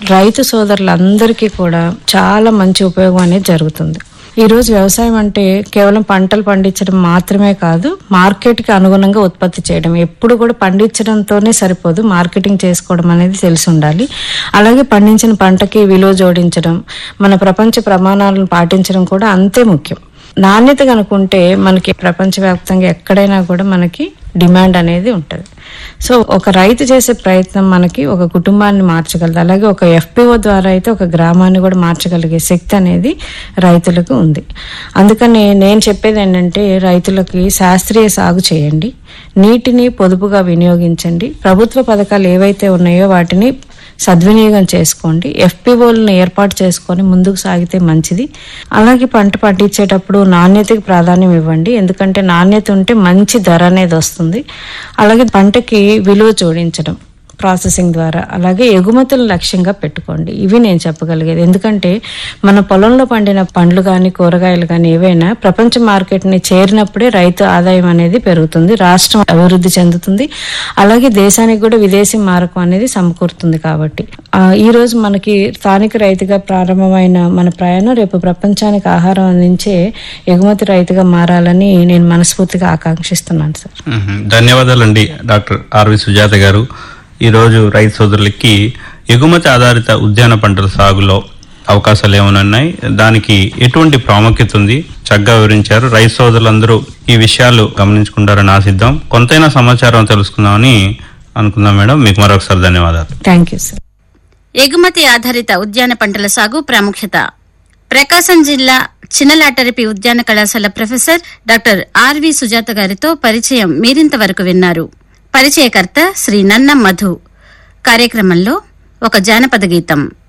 రైతు సోదరులందరికీ కూడా చాలా మంచి ఉపయోగం అనేది జరుగుతుంది ఈ రోజు వ్యవసాయం అంటే కేవలం పంటలు పండించడం మాత్రమే కాదు మార్కెట్కి అనుగుణంగా ఉత్పత్తి చేయడం ఎప్పుడు కూడా పండించడంతోనే సరిపోదు మార్కెటింగ్ చేసుకోవడం అనేది తెలిసి ఉండాలి అలాగే పండించిన పంటకి విలువ జోడించడం మన ప్రపంచ ప్రమాణాలను పాటించడం కూడా అంతే ముఖ్యం నాణ్యత కనుకుంటే మనకి ప్రపంచవ్యాప్తంగా ఎక్కడైనా కూడా మనకి డిమాండ్ అనేది ఉంటుంది సో ఒక రైతు చేసే ప్రయత్నం మనకి ఒక కుటుంబాన్ని మార్చగలదు అలాగే ఒక ఎఫ్పిఓ ద్వారా అయితే ఒక గ్రామాన్ని కూడా మార్చగలిగే శక్తి అనేది రైతులకు ఉంది అందుకని నేను చెప్పేది ఏంటంటే రైతులకి శాస్త్రీయ సాగు చేయండి నీటిని పొదుపుగా వినియోగించండి ప్రభుత్వ పథకాలు ఏవైతే ఉన్నాయో వాటిని సద్వినియోగం చేసుకోండి ఎఫ్పిఓలను ఏర్పాటు చేసుకొని ముందుకు సాగితే మంచిది అలాగే పంట పండించేటప్పుడు నాణ్యతకి ప్రాధాన్యం ఇవ్వండి ఎందుకంటే నాణ్యత ఉంటే మంచి ధర అనేది వస్తుంది అలాగే పంటకి విలువ జోడించడం ప్రాసెసింగ్ ద్వారా అలాగే ఎగుమతులను లక్ష్యంగా పెట్టుకోండి ఇవి నేను చెప్పగలిగేది ఎందుకంటే మన పొలంలో పండిన పండ్లు కానీ కూరగాయలు కానీ ఏవైనా ప్రపంచ మార్కెట్ని చేరినప్పుడే రైతు ఆదాయం అనేది పెరుగుతుంది రాష్ట్రం అభివృద్ధి చెందుతుంది అలాగే దేశానికి కూడా విదేశీ మారకం అనేది సమకూరుతుంది కాబట్టి ఆ, ఈ రోజు మనకి స్థానిక రైతుగా ప్రారంభమైన మన ప్రయాణం రేపు ప్రపంచానికి ఆహారం అందించే ఎగుమతి రైతుగా మారాలని నేను మనస్ఫూర్తిగా ఆకాంక్షిస్తున్నాను సార్ మ్మ్. ధన్యవాదాలండి డాక్టర్ ఆర్వి సుజాత గారు ఈరోజు రైతు సోదరులకి ఎగుమతి ఆధారిత ఉద్యాన పంటల సాగులో అవకాశాలు ఏమైనా ఉన్నాయి దానికి ఎటువంటి ప్రాముఖ్యత ఉంది చక్కగా వివరించారు రైతు సోదరులందరూ ఈ విషయాలు గమనించుకుంటారని ఆశిద్దాం కొంతైనా సమాచారం తెలుసుకుందామని అనుకుందాం మేడం మీకు మరొకసారి ధన్యవాదాలు థ్యాంక్ యూ సార్ ఎగుమతి ఆధారిత ఉద్యాన పంటల సాగు ప్రాముఖ్యత ప్రకాశం జిల్లా చిన్నలాటరిపి ఉద్యాన కళాశాల ప్రొఫెసర్ డాక్టర్ ఆర్వి సుజాత గారితో పరిచయం మీరింతవరకు విన్నారు పరిచయకర్త శ్రీ నన్నం మధు కార్యక్రమంలో ఒక జానపద గీతం